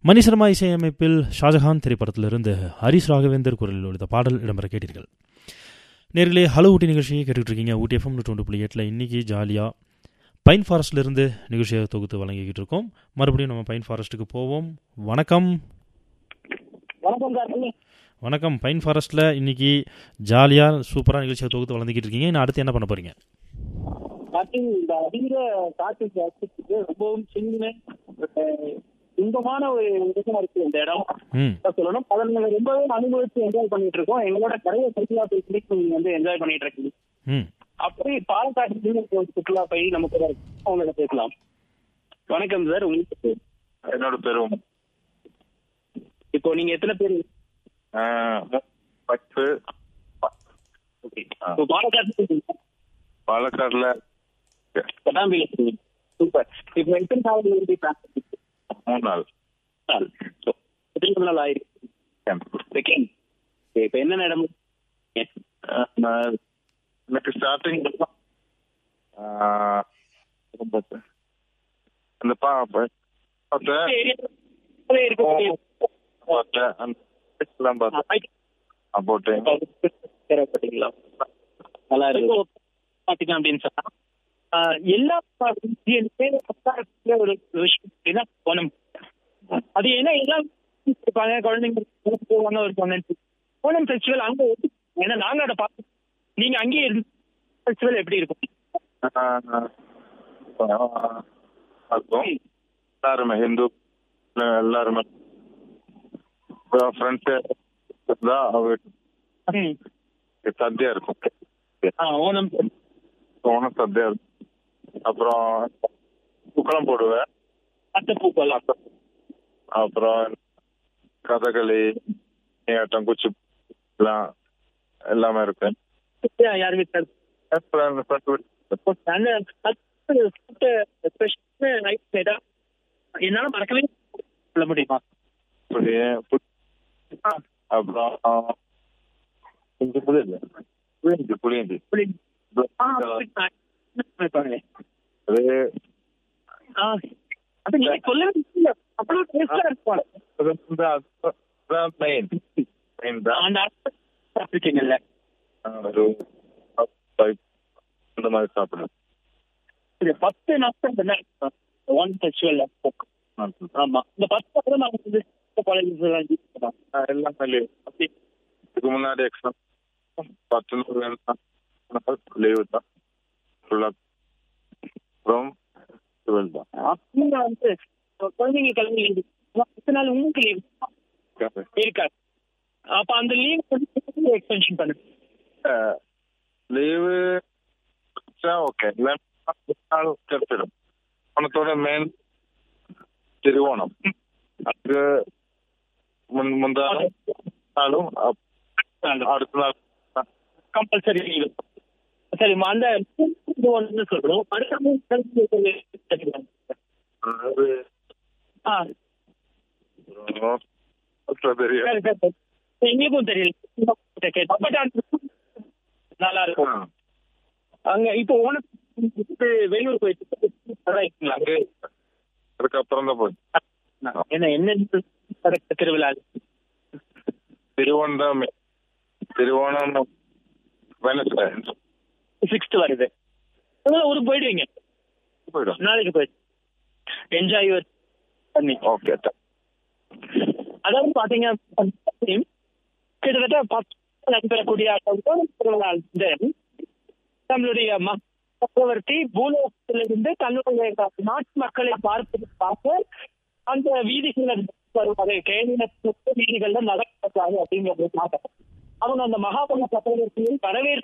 மணி சர்மா இசையமைப்பில் ஷாஜஹான் திரைப்படத்திலிருந்து ஹரிஸ் ராகவேந்தர் குரலில் ஒழித்த பாடல் இடம்பெற கேட்டீர்கள் நேரிலே ஹலோ ஊட்டி நிகழ்ச்சியை கேட்டுட்டு இருக்கீங்க ஊட்டி எஃப்எம் நூற்றி புள்ளி எட்டில் இன்றைக்கி ஜாலியாக பைன் ஃபாரஸ்ட்லேருந்து நிகழ்ச்சியை தொகுத்து வழங்கிக்கிட்டு இருக்கோம் மறுபடியும் நம்ம பைன் ஃபாரஸ்ட்டுக்கு போவோம் வணக்கம் வணக்கம் கார்த்தி வணக்கம் பைன் ஃபாரஸ்ட்டில் இன்னைக்கு ஜாலியாக சூப்பராக நிகழ்ச்சியை தொகுத்து வளர்ந்துக்கிட்டு இருக்கீங்க இன்னும் அடுத்து என்ன பண்ண போகிறீங்க கார்த்தி இந்த அதிக காற்று ஜாஸ்திக்கு ரொம்பவும் சின்ன அஹ், இன்பமான ஒரு இடமா இருக்கு இந்த இடம் ம் இப்ப சொல்லணும் பதினொன்று ரொம்பவே அனுபவிச்சு என்ஜாய் பண்ணிட்டு இருக்கோம் எங்களோட கரைய சுற்றுலா போய் நீங்க வந்து என்ஜாய் பண்ணிட்டு இருக்கீங்க ம் அப்படி பாலக்காட்டு ஒரு சுற்றுலா போய் நமக்கு ஒரு அவங்களோட பேசலாம் வணக்கம் சார் உங்களுக்கு என்னோட பேரும் இப்போ நீங்க எத்தனை பேர் பத்து ஓகே இப்போ பாலக்காட்டு பாலக்காடுல பட்டாம்பியில் இருக்கீங்க சூப்பர் இப்போ எத்தனை நாள் வந்து பிளான் மூணு நாள் நாள் So, எத்தனை நாள் ஆயிருக்கு செகண்ட் இப்போ என்ன இடம் அஹ், நான் எனக்கு ஸ்டார்டிங் அந்த பா பார்த்தேன் ஏரியா இருக்கக்கூடிய பார்த்தேன் அந்த எல்லாம் பார்த்தேன் போட்டேன் பாத்தீங்களா நல்லா இருக்கு பாத்தீங்க அப்படின்னு சொன்னா ஆஹ் எல்லா region-மே பத்தாயிரத்துல ஒரு விஷயம் அப்படின்னா ஓணம் அது ஏன்னா எல்லாம் இருப்பாங்க குழந்தைங்க போவாங்க ஒரு பொண்ணு ஓணம் ஃபெஸ்டிவல் அங்க எப்படி ஏன்னா நாங்க அதை பார்த்து நீங்க அங்கேயே இருந்து ஃபெஸ்டிவல் எப்படி இருக்கும் அதுவும் எல்லாருமே ஹிந்து எல்லாருமே ஃப்ரெண்ட்ஸு தான் அவங்க ம். சத்தியா இருக்கும் ஆ, ஓணம் ஓணம் சத்தியா இருக்கும் அப்புறம் புக்கலம் போடுவேன் அத்தை பூக்கள் அப்புறம் கதகளி ஆட்டம் குச்சி எல்லாம் எல்லாமே இருக்கு யார் வீட்டில் அப்புறம் அந்த front வீட்டு- என்னால மறக்கவே சொல்ல முடியுமா இப்படி பு- அப்புறம் கொஞ்சம் புளியஞ்சு புளியஞ்சு புளியஞ்சு ஆ, இருப்பாங்களே. அது ஆ, அது நீங்க சொல்லவே இல்ல. அவ்வளவு taste ஆ இருக்கும். அது வந்து அதுதான் மெயின் மெயின் தான் அந்த அர்த்தம் சாப்பிட்டுருக்கீங்கல்ல ஒரு five இந்த மாதிரி சாப்பிடுவேன் இது பத்து நாட்கள் ஒன் ஃபெஸ்டிவல் ஆமா இந்த பத்து நாட்கள் நாங்க வந்து காலேஜ் ஆஹ் எல்லாமே லீவ் இதுக்கு முன்னாடி எக்ஸாம் பத்து நாள் லீவு தான் ஃபுல்லாக அப்புறம் டுவெல் தான் நீங்க வந்து குழந்தைங்க கிளம்பி leave. பத்து நாள் உங்களுக்கு லீவ் இருக்காது அப்ப அந்த லீவ் வந்து எக்ஸ்டென்ஷன் பண்ணுங்க லீவு ஓகே நாள் கிடைச்சிடும் ஓணத்தோட மெயின் திருவோணம் அது முன் முந்தா நாளும் அப்- அடுத்த நாள் கம்பல்சரி லீவ் சரி அந்த இது ஒன்று சொல்றோம் அடுத்த மூணு நாள் அது ஆ அப்புறம் தெரியும் சரி, சரி, சரி. எங்களுக்கும் தெரியல But அந்த நல்லா இருக்கும் அங்க இப்போ ஓணத்துக்கு வெளியூர் போயிட்டு இருக்கீங்களா? அங்கே அதுக்கப்புறம் தான் போய் என்ன என்ன நடக்க திருவிழா திருவோணம் தான் main. திருவோணம் வெனஸ்டே சிக்ஸ்த் வருது அதனால ஊருக்கு போயிடுவீங்க போயிடும் நாளைக்கு போயிடு என்ஜாய் பண்ணி ஓகே அதாவது பாத்தீங்க அப்படின்னா, கிட்டத்தட்ட பத்து நடைபெறக்கூடிய அந்த திருவிழா வந்து நம்மளுடைய மக்~ சக்கரவர்த்தி பூலோகத்திலிருந்து தன்னுடைய நாட்டு மக்களை பார்ப்பதற்காக அந்த வீதிகளை வருவாரு கேணினத்துக்கு வீதிகள்ல நடக்கிறாரு அப்படிங்கிறது அவங்க அந்த மகாபலி சக்கரவர்த்தியை வரவேற்பு